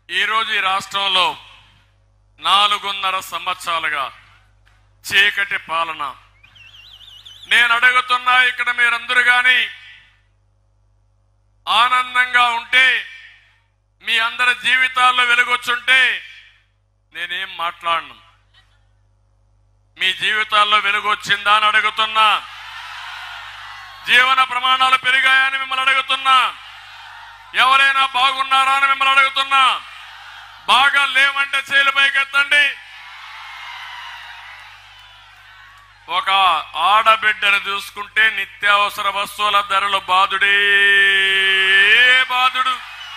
ఈరోజు ఈ రాష్ట్రంలో నాలుగున్నర సంవత్సరాలుగా చీకటి పాలన నేను అడుగుతున్నా ఇక్కడ మీరందరూ గాని ఆనందంగా ఉంటే మీ అందరి జీవితాల్లో వెలుగొచ్చుంటే నేనేం మాట్లాడను మీ జీవితాల్లో వెలుగు వచ్చిందా అని అడుగుతున్నా జీవన ప్రమాణాలు పెరిగాయని మిమ్మల్ని అడుగుతున్నా ఎవరైనా బాగున్నారా అని మిమ్మల్ని అడుగుతున్నా బాగా లేవంటే చేలు పైకెత్తండి ఒక ఆడబిడ్డను చూసుకుంటే నిత్యావసర వస్తువుల ధరలు బాధుడే బాధుడు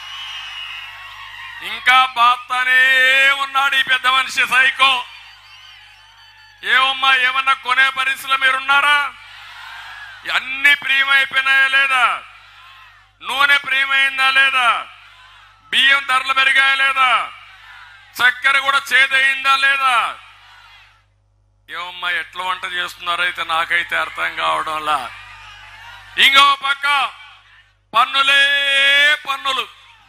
ఇంకా బాత్తనే ఉన్నాడు ఈ పెద్ద మనిషి సైకో ఏమమ్మా ఏమన్నా కొనే పరిస్థితిలో మీరున్నారా అన్ని ప్రియమైపోయినాయా లేదా నూనె ప్రియమైందా లేదా బియ్యం ధరలు పెరిగాయా లేదా చక్కెర కూడా చేదయిందా లేదా ఏమమ్మా ఎట్లా వంట చేస్తున్నారో అయితే నాకైతే అర్థం కావడంలా ఇంకో పక్క పన్నులే పన్నులు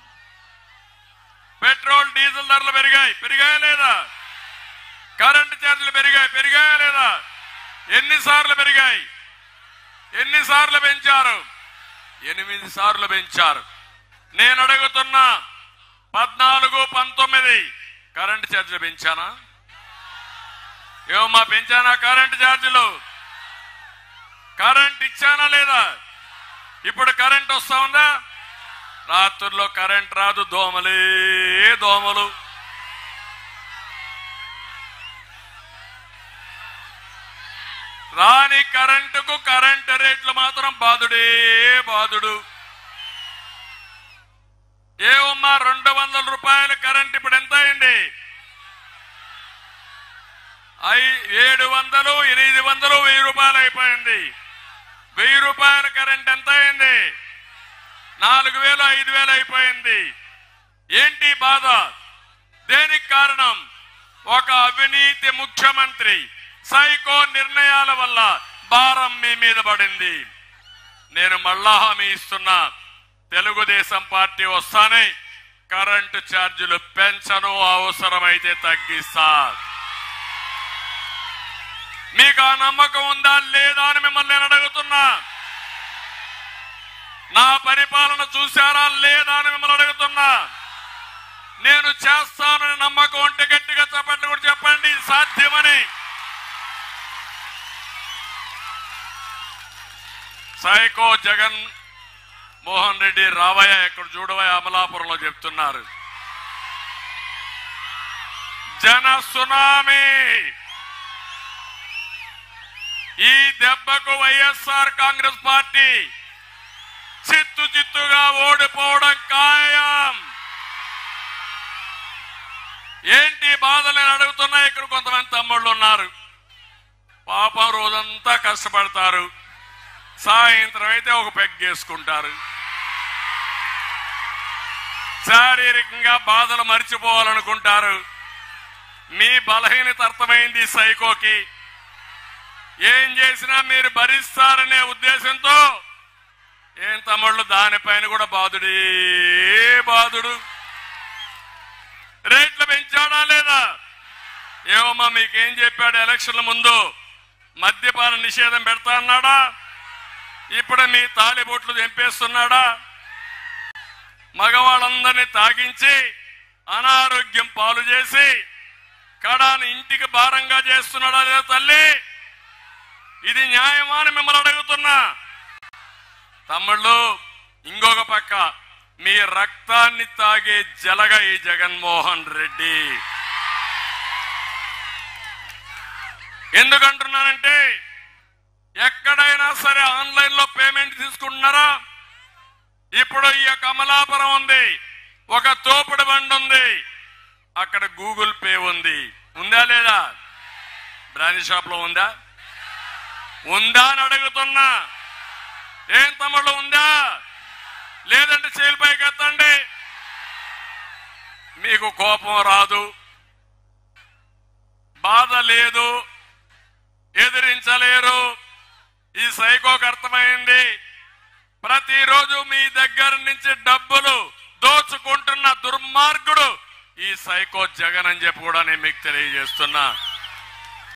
పెట్రోల్ డీజిల్ ధరలు పెరిగాయి పెరిగాయా లేదా కరెంటు ఛార్జీలు పెరిగాయి పెరిగాయా లేదా ఎన్నిసార్లు పెరిగాయి ఎన్నిసార్లు పెంచారు ఎనిమిది సార్లు పెంచారు నేను అడుగుతున్నా పద్నాలుగు పంతొమ్మిది కరెంటు ఛార్జీలు పెంచానా ఏమమ్మా పెంచానా కరెంటు ఛార్జీలు కరెంట్ ఇచ్చానా లేదా ఇప్పుడు కరెంట్ వస్తా ఉందా రాత్రుల్లో కరెంట్ రాదు దోమలే దోమలు రాని కరెంటుకు కరెంట్ రేట్లు మాత్రం బాధుడే బాధుడు ఏమమ్మా రెండు వందల రూపాయల కరెంట్ ఇప్పుడు ఎంత అయింది ఐ ఏడు వందలు ఎనిమిది వందలు వెయ్యి రూపాయలు అయిపోయింది వెయ్యి రూపాయల కరెంట్ ఎంత అయింది నాలుగు వేలు ఐదు వేలు అయిపోయింది ఏంటి బాధ దేనికి కారణం ఒక అవినీతి ముఖ్యమంత్రి సైకో నిర్ణయాల వల్ల భారం మీ మీద పడింది నేను మళ్ళా హామీ ఇస్తున్నా తెలుగుదేశం పార్టీ వస్తానే కరెంటు ఛార్జీలు పెంచను అవసరమైతే తగ్గిస్తా మీకు ఆ నమ్మకం ఉందా లేదా అని మిమ్మల్ని నేను అడుగుతున్నా నా పరిపాలన చూశారా లేదా అని మిమ్మల్ని అడుగుతున్నా నేను చేస్తానని నమ్మకం ఉంటే గట్టిగా చెప్పండి కూడా చెప్పండి ఇది సాధ్యమని సైకో జగన్ మోహన్ రెడ్డి రావయ్య ఇక్కడ చూడవయ్య అమలాపురంలో చెప్తున్నారు జన సునామీ ఈ దెబ్బకు వైఎస్ఆర్ కాంగ్రెస్ పార్టీ చిత్తు చిత్తుగా ఓడిపోవడం ఖాయం ఏంటి బాధలు నేను అడుగుతున్నా ఇక్కడ కొంతమంది తమ్ముళ్ళు ఉన్నారు పాపం రోజంతా కష్టపడతారు సాయంత్రం అయితే ఒక పెగ్గేసుకుంటారు శారీరకంగా బాధలు మర్చిపోవాలనుకుంటారు మీ బలహీనత అర్థమైంది ఈ సైకోకి ఏం చేసినా మీరు భరిస్తారనే ఉద్దేశంతో ఏం తమ్ముళ్ళు దానిపైన కూడా బాధుడే బాధుడు రేట్లు పెంచాడా లేదా ఏమమ్మా మీకేం చెప్పాడు ఎలక్షన్ల ముందు మద్యపాన నిషేధం పెడతా అన్నాడా ఇప్పుడు మీ తాలిబొట్లు తెంపేస్తున్నాడా మగవాళ్ళందరినీ తాగించి అనారోగ్యం పాలు చేసి కడాని ఇంటికి భారంగా చేస్తున్నాడా లేదా తల్లి ఇది న్యాయమా అని మిమ్మల్ని అడుగుతున్నా తమ్ముళ్ళు ఇంకొక పక్క మీ రక్తాన్ని తాగే జలగ ఈ జగన్మోహన్ రెడ్డి ఎందుకంటున్నానంటే ఎక్కడైనా సరే ఆన్లైన్ లో పేమెంట్ తీసుకుంటున్నారా ఇప్పుడు ఈ యొక్క అమలాపురం ఉంది ఒక తోపుడు బండి ఉంది అక్కడ గూగుల్ పే ఉంది ఉందా లేదా బ్రాంచ్ షాప్ లో ఉందా ఉందా అని అడుగుతున్నా ఏం తమ్ముళ్ళు ఉందా లేదంటే చేలిపైకి ఎత్తండి మీకు కోపం రాదు బాధ లేదు ఎదిరించలేరు ఈ సైకోకు అర్థమైంది ప్రతిరోజు మీ దగ్గర నుంచి డబ్బులు దోచుకుంటున్న దుర్మార్గుడు ఈ సైకో జగన్ అని చెప్పి కూడా నేను మీకు తెలియజేస్తున్నా